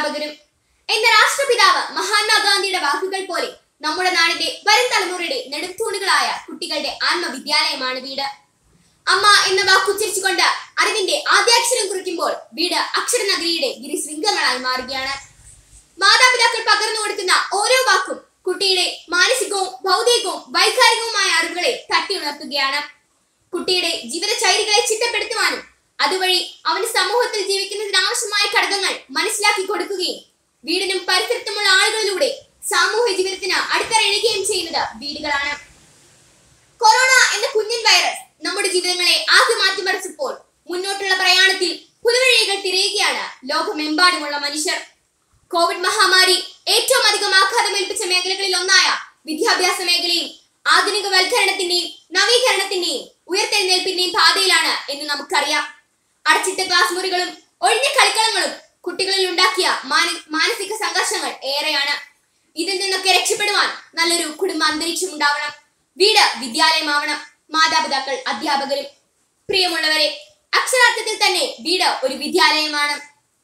അധ്യാപകരും എന്ന രാഷ്ട്രപിതാവ് മഹാത്മാഗാന്ധിയുടെ വാക്കുകൾ പോലെ നമ്മുടെ നാടിന്റെ വരും തലമുറയുടെ നെടുംതൂണുകളായ കുട്ടികളുടെ ആത്മവിദ്യാലയമാണ് വീട് അമ്മ എന്ന വാക്കുച്ചരിച്ചുകൊണ്ട് അറിവിന്റെ ആദ്യാക്ഷരം കുറിക്കുമ്പോൾ വീട് അക്ഷരനഗരിയുടെ ഗിരിശൃംഗങ്ങളായി മാറുകയാണ് മാതാപിതാക്കൾ പകർന്നു കൊടുക്കുന്ന ഓരോ വാക്കും കുട്ടിയുടെ മാനസികവും ഭൗതികവും വൈകാരികവുമായ അറിവുകളെ തട്ടിയുണർത്തുകയാണ് കുട്ടിയുടെ ജീവിതചൈരികളെ ചിട്ടപ്പെടുത്തുവാനും അതുവഴി അവന് സമൂഹത്തിൽ ജീവിക്കുന്നതിന് ആവശ്യമായ ഘടകങ്ങൾ മനസ്സിലാക്കി കൊടുക്കുകയും വീടിനും പരിസരത്തുമുള്ള ആളുകളിലൂടെ സാമൂഹ്യ ജീവിതത്തിന് അടിത്തറയിടുകയും ചെയ്യുന്നത് വീടുകളാണ് കൊറോണ എന്ന കുഞ്ഞൻ വൈറസ് നമ്മുടെ ജീവിതങ്ങളെ ആകെ മാറ്റിമറിച്ചപ്പോൾ മുന്നോട്ടുള്ള പ്രയാണത്തിൽ പുതുവഴികൾ തിരയുകയാണ് ലോകമെമ്പാടുമുള്ള മനുഷ്യർ കോവിഡ് മഹാമാരി ഏറ്റവും അധികം ആഘാതമേൽപ്പിച്ച മേഖലകളിൽ ഒന്നായ വിദ്യാഭ്യാസ മേഖലയും ആധുനികവൽക്കരണത്തിന്റെയും നവീകരണത്തിന്റെയും ഉയർത്തെഴുന്നേൽപ്പിന്റെയും പാതയിലാണ് എന്ന് നമുക്കറിയാം അടച്ചിട്ട ക്ലാസ് മുറികളും ഒഴിഞ്ഞ കളിക്കളങ്ങളും കുട്ടികളിൽ ഉണ്ടാക്കിയ മാന- മാനസിക സംഘർഷങ്ങൾ ഏറെയാണ് ഇതിൽ നിന്നൊക്കെ രക്ഷപ്പെടുവാൻ നല്ലൊരു കുടുംബ അന്തരീക്ഷം ഉണ്ടാവണം വീട് വിദ്യാലയമാവണം മാതാപിതാക്കൾ അധ്യാപകരും പ്രിയമുള്ളവരെ അക്ഷരാർത്ഥത്തിൽ തന്നെ വീട് ഒരു വിദ്യാലയമാണ്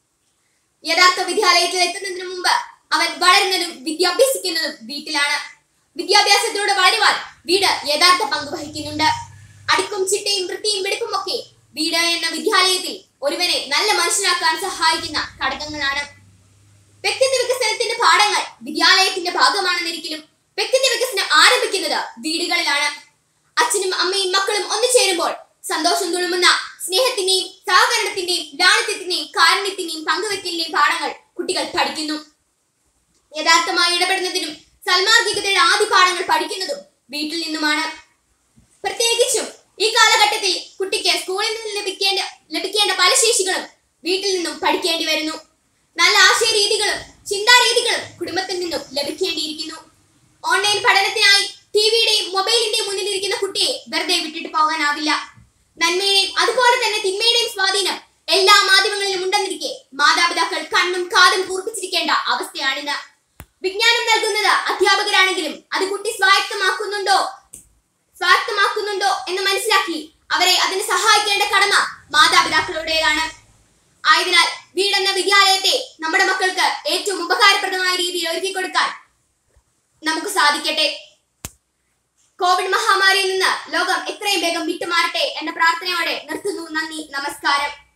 യഥാർത്ഥ വിദ്യാലയത്തിൽ എത്തുന്നതിന് മുമ്പ് അവൻ വളരുന്നതും വിദ്യാഭ്യസിക്കുന്നതും വീട്ടിലാണ് വിദ്യാഭ്യാസത്തിലൂടെ വളരുവാൻ വീട് യഥാർത്ഥ പങ്ക് വഹിക്കുന്നുണ്ട് അടുക്കും ചിട്ടയും വൃത്തിയും വെടുപ്പും ഒക്കെ വീട് എന്ന വിദ്യാലയത്തിൽ ഒരുവനെ നല്ല മനുഷ്യനാക്കാൻ സഹായിക്കുന്ന ഘടകങ്ങളാണ് വ്യക്തിത്വ വികസനത്തിന്റെ പാഠങ്ങൾ വിദ്യാലയത്തിന്റെ ഭാഗമാണെന്നിരിക്കലും വ്യക്തിത്വ വികസനം ആരംഭിക്കുന്നത് വീടുകളിലാണ് അച്ഛനും അമ്മയും മക്കളും ഒന്നു ചേരുമ്പോൾ സന്തോഷം തുളുമ്പുന്ന സ്നേഹത്തിന്റെയും സഹകരണത്തിന്റെയും ലാളിത്യത്തിന്റെയും കാരുണ്യത്തിന്റെയും പങ്കുവെക്കലിന്റെയും പാഠങ്ങൾ കുട്ടികൾ പഠിക്കുന്നു യഥാർത്ഥമായി ഇടപെടുന്നതിനും സൽമാർഗികതയുടെ ആദ്യ പാഠങ്ങൾ പഠിക്കുന്നതും വീട്ടിൽ നിന്നുമാണ് പ്രത്യേകിച്ചും ഈ കാലഘട്ടത്തിൽ കുട്ടിക്ക് സ്കൂളിൽ നിന്ന് ലഭിക്കേണ്ട ലഭിക്കേണ്ട പല ശേഷികളും വീട്ടിൽ നിന്നും പഠിക്കേണ്ടി വരുന്നു നല്ല ആശയ രീതികളും ചിന്താരീതികളും കുടുംബത്തിൽ നിന്നും ലഭിക്കേണ്ടിയിരിക്കുന്നു ഓൺലൈൻ പഠനത്തിനായി ടിവിയുടെയും മൊബൈലിന്റെയും മുന്നിലിരിക്കുന്ന കുട്ടിയെ വെറുതെ വിട്ടിട്ട് പോകാനാവില്ല നന്മയുടെയും അതുപോലെ തന്നെ തിന്മയുടെയും സ്വാധീനം എല്ലാ മാധ്യമങ്ങളിലും ഉണ്ടെന്നിരിക്കെ മാതാപിതാക്കൾ കണ്ണും കാതും കൂർപ്പിച്ചിരിക്കേണ്ട അവസ്ഥയാണിന്ന് വിജ്ഞാനം നൽകുന്നത് അധ്യാപകരാണെങ്കിലും അത് കുട്ടി സ്വായത്തമാക്കുന്നുണ്ടോ സ്വായത്തമാക്കുന്നുണ്ടോ എന്ന് മനസ്സിലാക്കി അവരെ അതിന് സഹായിക്കേണ്ട കടമ മാതാപിതാക്കളുടേതാണ് ആയതിനാൽ വീടെന്ന വിദ്യാലയത്തെ നമ്മുടെ മക്കൾക്ക് ഏറ്റവും ഉപകാരപ്രദമായ രീതിയിൽ ഒരുക്കി കൊടുക്കാൻ നമുക്ക് സാധിക്കട്ടെ കോവിഡ് മഹാമാരിയിൽ നിന്ന് ലോകം എത്രയും വേഗം വിട്ടുമാറട്ടെ എന്ന പ്രാർത്ഥനയോടെ നിർത്തുന്നു നന്ദി നമസ്കാരം